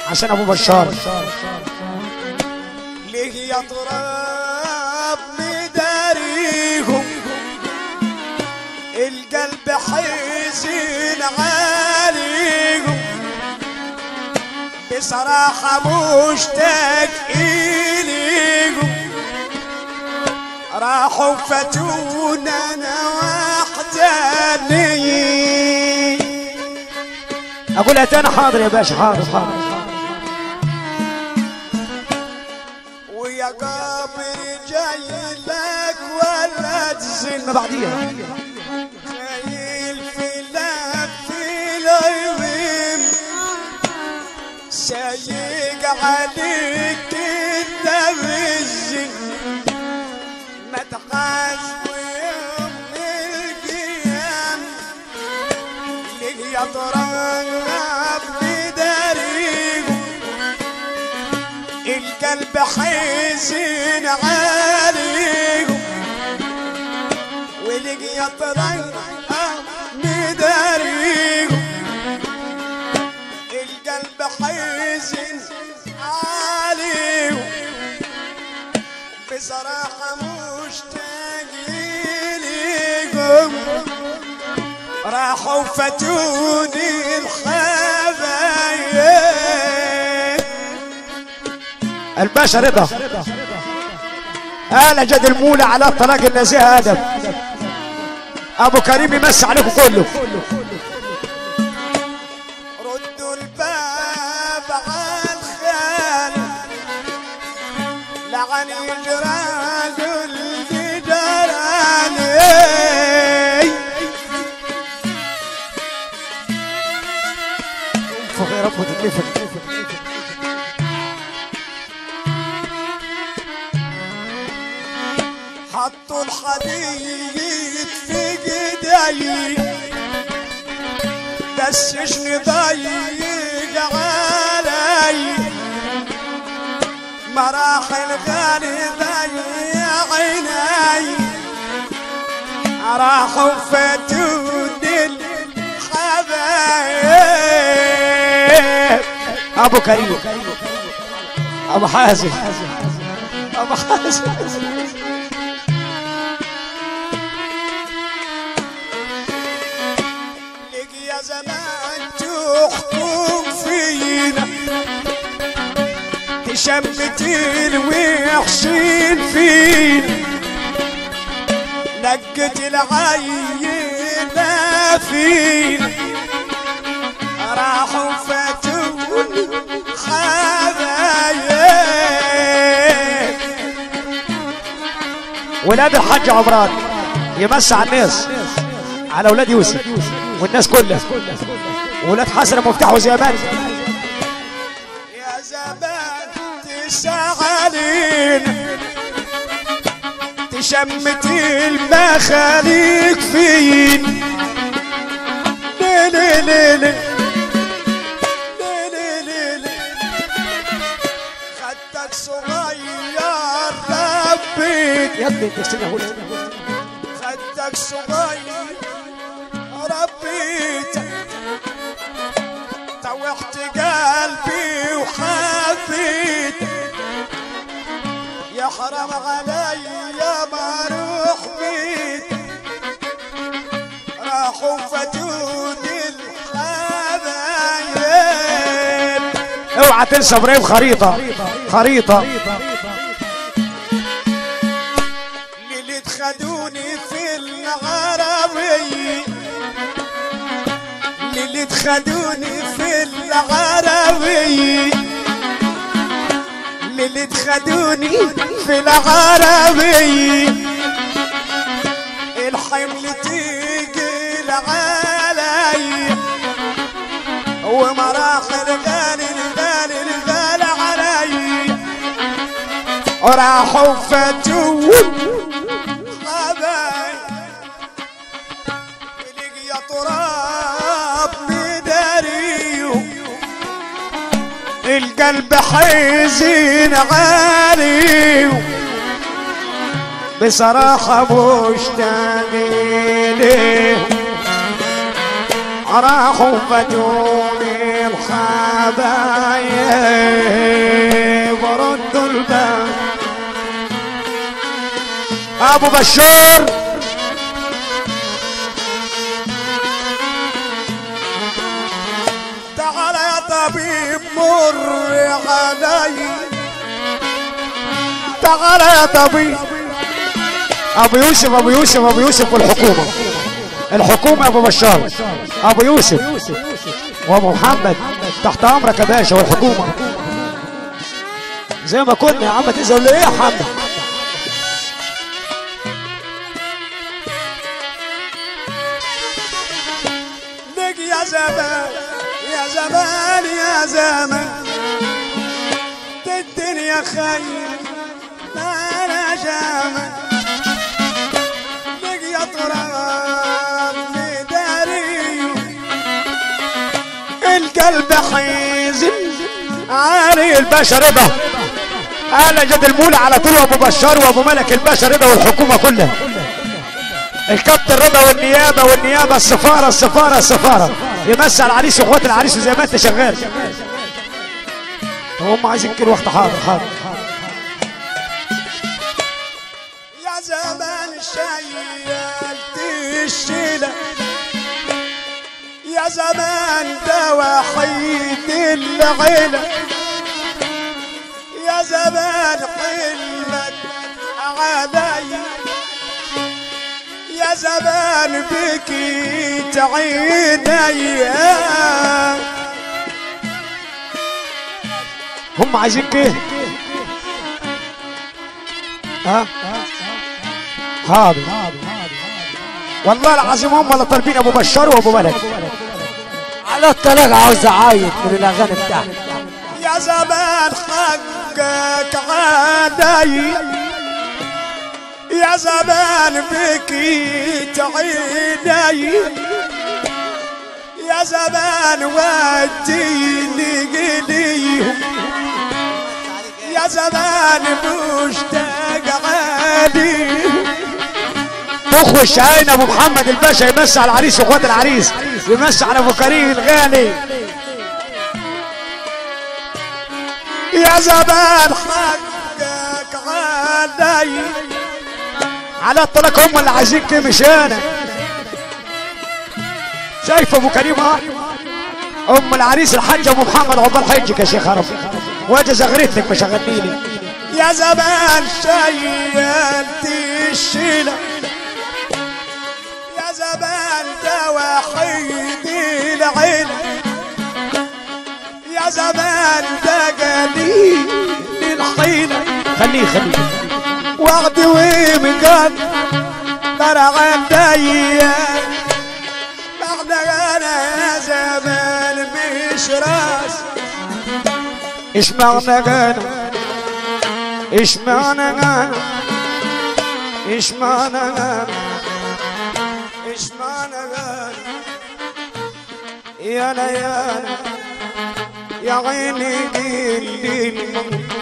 عشان ابو بشار ليه يا تراب مداريهم القلب حزين عليهم بصراحة مشتاق إليهم راحوا فتونا أنا وحداني اقولها تاني حاضر يا باشا حاضر حاضر ويا قابر جاي لك ولا تزن ما بعديها جايل في لف العظيم سايق عليك الدمج ما تحاسب يوم القيام ليه يا تراب بداريهم القلب حزين عليهم ولقي يطرق مداريهم القلب حزين عليهم بصراحة مشتاق ليكم راحوا فتوني الحبايب الباشا رضا آل جد المولى على الطلاق النزيه ادم ابو كريم يمسي عليكم كله ردوا الباب على الخال لعن يجران الجدران فوق يا رب وتكلفك حطوا الحديد في ايدي بس شني ضيق علي مراحل غالي ضيع عيني راحوا فتوني الحبايب ابو كريم ابو حازم ابو حازم لك يا زمان تحكم فينا تشمت الوحشين فينا لقت العينة فينا راحوا فتوني حبايب ولاد الحاج عمران يمسي على الناس على اولاد يوسف والناس كلها ولاد حسن مفتاح وزيمان يا زمان تسعلين تشمت المخاليق فين لي لي لي لي لي لي لي لي خدك صغير ربيت يا ابني انت استنى هون خدك صغير ربيتك طوحت قلبي وحبيتك يا حرام علي ما روح بيتك راحوا فتوني الحبايب اوعى تنسى ابراهيم خريطه خريطه اللي خدوني في العربي اللي خدوني في العربي اللي خدوني في العربي الحمل تقيل علي ومراحل غالي الغالي الغالي علي وراحوا فتون حبايب ولق يا تراب مداريو القلب حزين عالي بصراحة مشتاق ليه راحوا فجوني الحبايب ردوا الباب ابو بشار تعال يا طبيب مر علي تعال يا طبيب ابو يوسف ابو يوسف ابو يوسف والحكومه الحكومه ابو بشار ابو يوسف وابو محمد تحت امرك يا باشا والحكومه زي ما كنا يا عم تزعل ليه يا محمد لك يا زمان يا زمان يا زمان الدنيا خير ما انا جامل لك يا تراب مداري القلب حيزن عاري الباشا رضا انا جد المولى على طول وابو بشار وابو ملك الباشا رضا والحكومه كلها الكابتن رضا والنيابه والنيابه السفاره السفاره السفاره يمسي على العريس واخوات العريس وزي ما انت شغال هم عايزين كل وقت حاضر حاضر يا زمان شيلت الشيلة يا زمان ده وحيد العيلة يا زمان حلمك علي يا زمان بكيت عيني هم عايزين كده ها حاضر والله العظيم هم اللي طالبين ابو بشار وابو ملك على الطلاق عاوز اعيط من الاغاني بتاعتي يا زمان حقك علي يا زمان بكيت عيني يا زمان وديني قليهم يا زمان مشتاق عليهم اخو الشاهين ابو محمد الباشا يمسي على العريس واخوات العريس يمسي على ابو كريم الغالي يا زمان حقك علي على الطلاق هم اللي عايزين كده مش انا شايف ابو كريم ها ام العريس الحاج ابو محمد عقبال حجك يا شيخ رب واجي زغرتك مش هغنيني يا زمان شيلت الشيلة يا زمان ده وحيد العيلة يا زمان ده قليل الحيلة خليه خليه وعد ومقال ترى عندي بعد انا يا زمان مش راس ايش معنى غنى ايش معنى غنى ايش معنى غنى ايش معنى غالي يا ليالي يا عيني قليل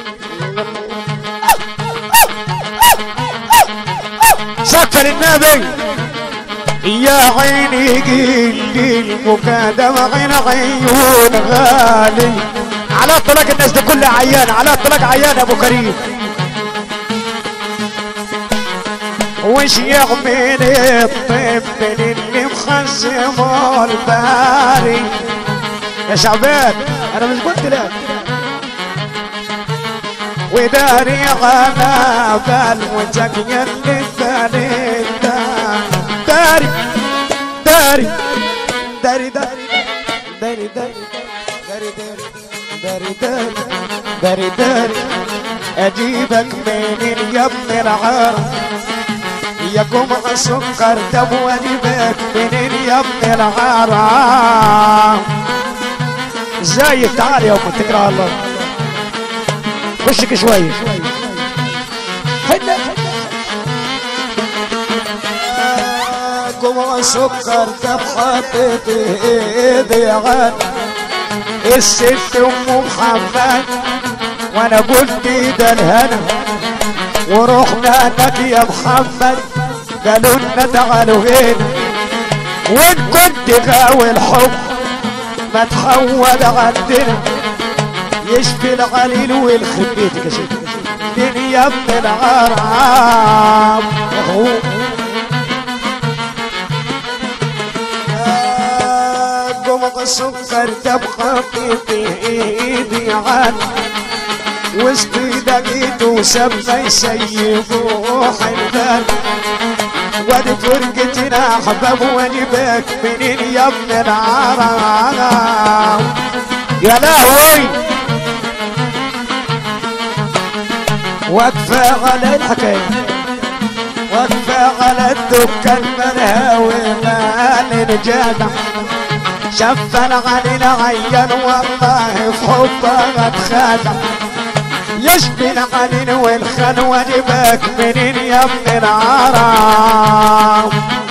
سكر النبي يا عيني قليل مكادم عين عيون غالي على طلاق الناس دي كلها عيان على طلاق عيان ابو كريم وش يعمل الطب اللي مخزم الباري يا شعبان انا مش قلت لك وداري على بال وجهي اللي الثاني داري داري داري داري داري داري داري داري داري داري داري اجيبك منين يا ابن العرب يا جمعة سكر طب واجيبك منين يا ابن العرب ازيك تعال يا ام تكره الله خشك شوية هلا جمعة سكر طب حطيت ايدي على الست ام محمد وانا قلت ده الهنا ورحنا لك يا محمد قالوا لنا تعالوا هنا وان كنت غاوي الحب ما تحول عندنا يشفي الغليل والخبيت كشف دنيا ابن العرب هو قمق السكر تبقى في ايدي عن وسطي دقيت وسبنا يسيبوا حلال وادي فرقتنا احباب وادي بك منين يا ابن العرب يا لهوي واقفة على الحكاية واقفة على الدكان منهاوي مال الجدع شفن علينا عيان والله في حبها اتخدع يشفي العلين والخلوة جبك منين يا ابن العرب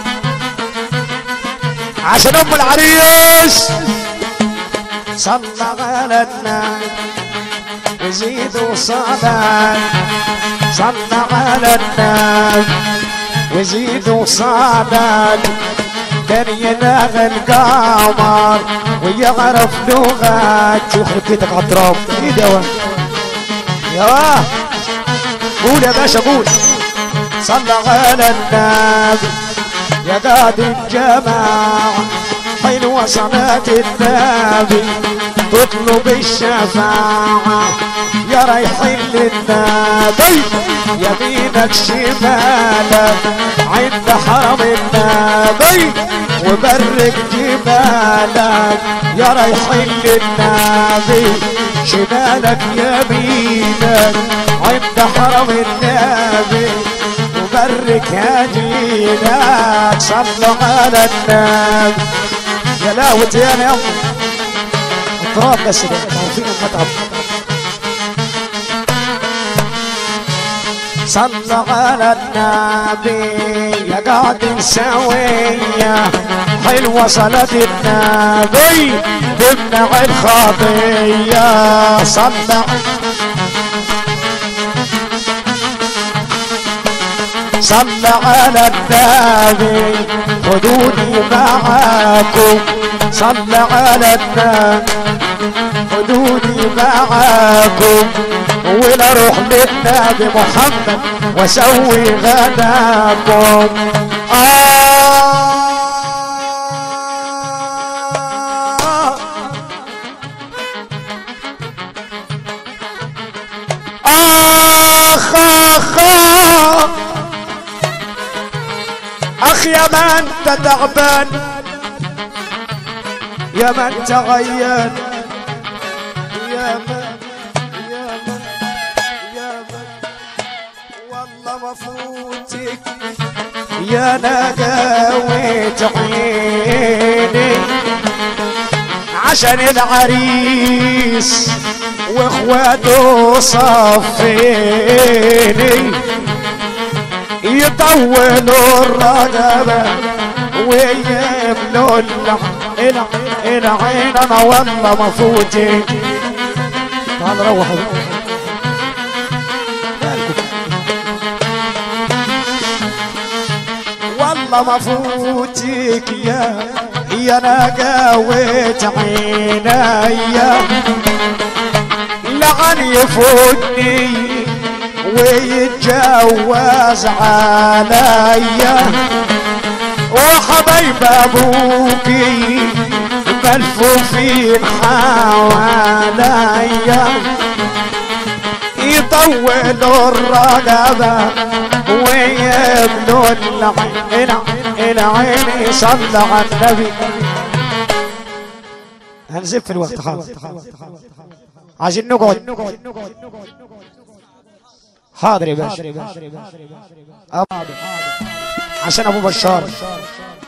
عشان ام العريس صلى على النبي وزيد وصلاة صلى على النبي وزيد وصلاة كان يناغ القمر ويعرف لغات يخرب بيتك عالتراب ايه ده يا واه. قول يا باشا قول صلى على النبي يا قاد الجماعة حلوة صلاة النبي تطلب الشفاعة يا رايحين للنبي يمينك شمالك عند حرم النبي وبرك جمالك يا رايحين للنبي شمالك يمينك عند حرم النبي وبرك هدينك صلوا على النبي يا لاوت يا يلا التراب بس ده عارفين المتعب صلى على النبي يا قاعد سوية حلوة صلاة النبي تمنع الخطية صلى صلى على النبي خذوني معاكم صلى على النبي خذوني معاكم ولا اروح للنبي محمد واسوي غداكم آه آخ آخ آخ أخ يا من أنت تعبان يا من تغير يا من يا من يا من والله مفوتك يا نقاويت عيني عشان العريس واخواته صفيني يطولوا الرقبة ويملوا الع- الع- العين انا والله مفوتي تعال روح والله مفوتك يا يا نقاوت عينيا لعن يفوتني ويتجوز عليا وحبايب ابوكي ملفوفين حواليا يطولوا الرقبة ويبنوا العين العين يصلى على النبي هنزف في الوقت خلاص عايزين نقعد حاضر يا باشا أب- عشان ابو بشار